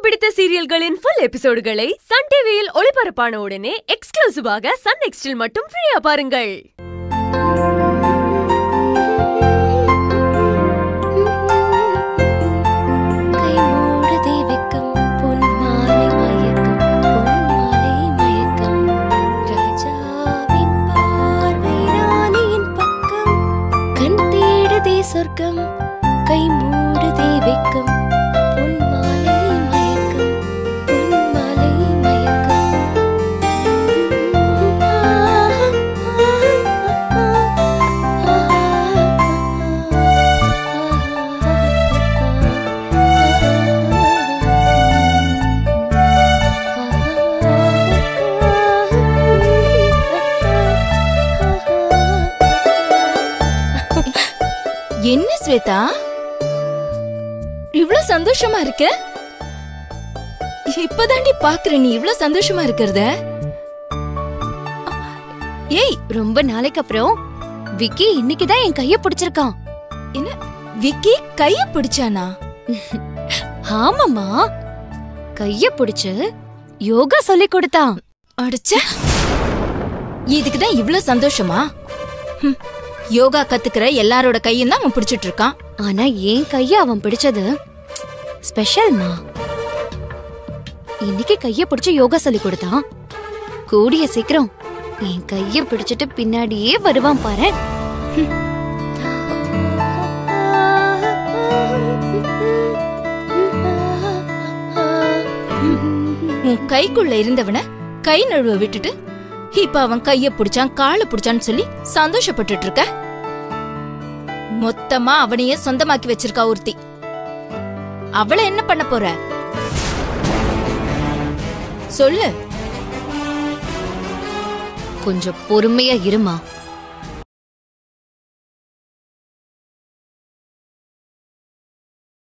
பிடித்த சீரியல்களின் full எபிசோடுகளை Sun டிவியில் ஒளிபரப்பான உடனே எக்ஸ்க்ளூசிவாக சன் நெக்ஸ்டில் மட்டும் ஃப்ரீயா பாருங்கள் கை மூடுதே வெக்கம் பொன் மாலை மயக்கம் பொன் மாலை மயக்கம் ராஜாவின் பார்வை ராணியின் பக்கம் கண் தேடுதே சொர்க்கம் கை மூடுதே வெக்கம் பொன் மாலை மயக்கம் பொன் மாலை என்ன ஸ்வேதா இவ்ளோ சந்தோஷமா இருக்க இப்பதாண்டி பாக்குற நீ இவ்ளோ சந்தோஷமா இருக்கிறத ஏய் ரொம்ப நாளைக்கு அப்புறம் விக்கி இன்னைக்கு தான் என் கைய பிடிச்சிருக்கான் என்ன விக்கி கைய பிடிச்சானா ஆமாமா கைய பிடிச்சு யோகா சொல்லி கொடுத்தான் அடிச்ச இதுக்கு தான் இவ்ளோ சந்தோஷமா ஹம், யோகா கத்துக்கிற எல்லாரோட கையும் தான் அவன் பிடிச்சிட்டு இருக்கான் ஆனா என் கைய அவன் பிடிச்சது ஸ்பெஷல்மா இன்னைக்கு கைய பிடிச்சு யோகா சொல்லி கொடுத்தான் கூடிய சீக்கிரம் என் கைய பிடிச்சிட்டு பின்னாடியே வருவான் பாரு உன் கைக்குள்ள இருந்தவன கை நழுவ விட்டுட்டு இப்ப அவன் கைய பிடிச்சான் காலை பிடிச்சான்னு சொல்லி சந்தோஷப்பட்டுட்டு இருக்க மொத்தமா அவனையே சொந்தமாக்கி வச்சிருக்கா ஒருத்தி அவளை என்ன பண்ண போற சொல்லு கொஞ்சம் பொறுமையா இருமா